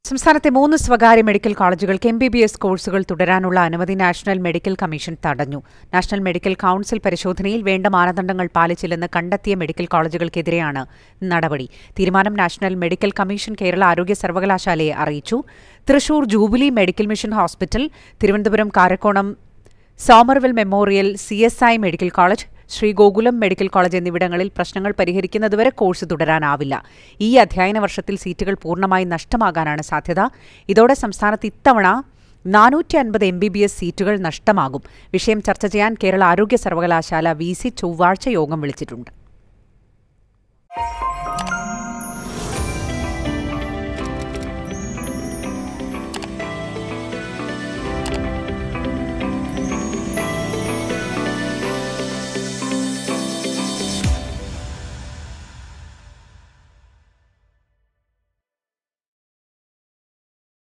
സംസ്ഥാനത്തെ മൂന്ന് സ്വകാര്യ മെഡിക്കൽ കോളേജുകൾക്ക് എം ബി ബി എസ് കോഴ്സുകൾ തുടരാനുള്ള അനുമതി നാഷണൽ മെഡിക്കൽ കമ്മീഷൻ തടഞ്ഞു നാഷണൽ മെഡിക്കൽ കൌൺസിൽ പരിശോധനയിൽ വേണ്ട മാനദണ്ഡങ്ങൾ പാലിച്ചില്ലെന്ന് കണ്ടെത്തിയ മെഡിക്കൽ കോളേജുകൾക്കെതിരെയാണ് നടപടി തീരുമാനം നാഷണൽ മെഡിക്കൽ കമ്മീഷൻ കേരള ആരോഗ്യ സർവകലാശാലയെ അറിയിച്ചു Thrissur Jubilee Medical Mission Hospital Thiruvananthapuram Karakonam Somervell Memorial C S I Medical College Sree Gokulam Medical College എന്നിവിടങ്ങളിൽ പ്രശ്നങ്ങൾ പരിഹരിക്കുന്നതുവരെ കോഴ്സ് തുടരാനാവില്ല ഈ അധ്യയന വർഷത്തിൽ സീറ്റുകൾ പൂർണ്ണമായി നഷ്ടമാകാനാണ് സാധ്യത ഇതോടെ സംസ്ഥാനത്ത് ഇത്തവണ നാനൂറ്റി അൻപത് എം ബി ബി എസ് സീറ്റുകൾ നഷ്ടമാകും വിഷയം ചർച്ച ചെയ്യാൻ കേരള ആരോഗ്യ സർവകലാശാല വി സി ചൊവ്വാഴ്ച യോഗം വിളിച്ചിട്ടുണ്ട്